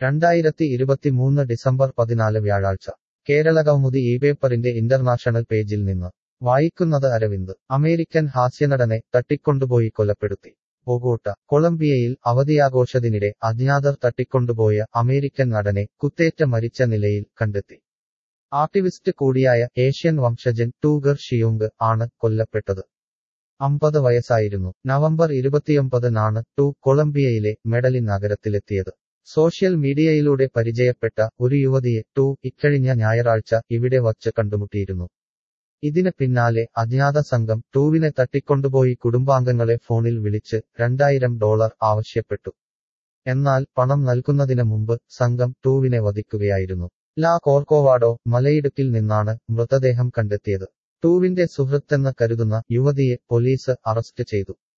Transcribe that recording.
രണ്ടായിരത്തി ഇരുപത്തിമൂന്ന് ഡിസംബർ പതിനാല് വ്യാഴാഴ്ച കേരളകൗമുദി ഈ പേപ്പറിന്റെ ഇന്റർനാഷണൽ പേജിൽ നിന്ന് വായിക്കുന്നത് അരവിന്ദ് അമേരിക്കൻ ഹാസ്യനടനെ തട്ടിക്കൊണ്ടുപോയി കൊലപ്പെടുത്തി ബൊഗോട്ട കൊളംബിയയിൽ അവധിയാഘോഷത്തിനിടെ അജ്ഞാതർ തട്ടിക്കൊണ്ടുപോയ അമേരിക്കൻ നടനെ കുത്തേറ്റ മരിച്ച നിലയിൽ കണ്ടെത്തി ആക്ടിവിസ്റ്റ് കൂടിയായ ഏഷ്യൻ വംശജൻ ടൂഗർ ഷിയോങ് ആണ് കൊല്ലപ്പെട്ടത് അമ്പത് വയസ്സായിരുന്നു നവംബർ ഇരുപത്തിയൊമ്പതിനാണ് ടു കൊളംബിയയിലെ മെഡലിൻ നഗരത്തിലെത്തിയത് സോഷ്യൽ മീഡിയയിലൂടെ പരിചയപ്പെട്ട ഒരു യുവതിയെ ടു ഇക്കഴിഞ്ഞ ഞായറാഴ്ച ഇവിടെ വച്ച് കണ്ടുമുട്ടിയിരുന്നു ഇതിന് പിന്നാലെ അജ്ഞാത സംഘം ടൂവിനെ തട്ടിക്കൊണ്ടുപോയി കുടുംബാംഗങ്ങളെ ഫോണിൽ വിളിച്ച് രണ്ടായിരം ഡോളർ ആവശ്യപ്പെട്ടു എന്നാൽ പണം നൽകുന്നതിന് മുമ്പ് സംഘം ടൂവിനെ വധിക്കുകയായിരുന്നു ലാ കോർക്കോവാഡോ മലയിടുക്കിൽ നിന്നാണ് മൃതദേഹം കണ്ടെത്തിയത് ടൂവിന്റെ സുഹൃത്തെന്ന് കരുതുന്ന യുവതിയെ പോലീസ് അറസ്റ്റ് ചെയ്തു